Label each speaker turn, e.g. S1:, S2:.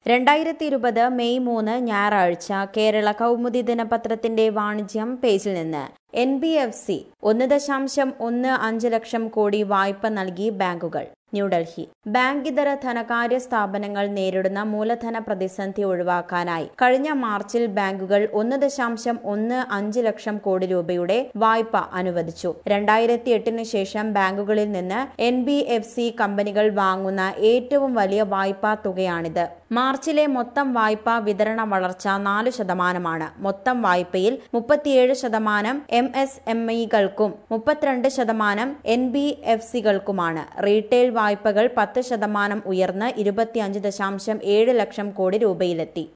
S1: രണ്ടായിരത്തി ഇരുപത് മെയ് മൂന്ന് ഞായറാഴ്ച കേരള കൗമുദി ദിനപത്രത്തിന്റെ വാണിജ്യം പേജിൽ നിന്ന് എൻ ബി എഫ് സി ഒന്ന് ദശാംശം ഒന്ന് അഞ്ച് ലക്ഷം കോടി വായ്പ നൽകി ബാങ്കുകൾ ന്യൂഡൽഹി ബാങ്ക് ഇതര ധനകാര്യ സ്ഥാപനങ്ങൾ നേരിടുന്ന മൂലധന പ്രതിസന്ധി ഒഴിവാക്കാനായി കഴിഞ്ഞ മാർച്ചിൽ ബാങ്കുകൾ ഒന്ന് ദശാംശം ഒന്ന് അഞ്ച് ലക്ഷം കോടി രൂപയുടെ വായ്പ അനുവദിച്ചു രണ്ടായിരത്തി എട്ടിന് ശേഷം ബാങ്കുകളിൽ നിന്ന് എൻ ബി എഫ് സി കമ്പനികൾ വാങ്ങുന്ന ഏറ്റവും വലിയ വായ്പാ തുകയാണിത് മാർച്ചിലെ മൊത്തം വായ്പാ വിതരണ വളർച്ച നാല് ശതമാനമാണ് മൊത്തം വായ്പയിൽ മുപ്പത്തിയേഴ് ശതമാനം എം എസ് എം ഇകൾക്കും മുപ്പത്തിരണ്ട് ശതമാനം എൻ ബി എഫ് സികൾക്കുമാണ് റീറ്റെയിൽ വായ്പകൾ പത്ത് ശതമാനം ഉയർന്ന് ഇരുപത്തിയഞ്ച് ദശാംശം ഏഴ് ലക്ഷം കോടി രൂപയിലെത്തി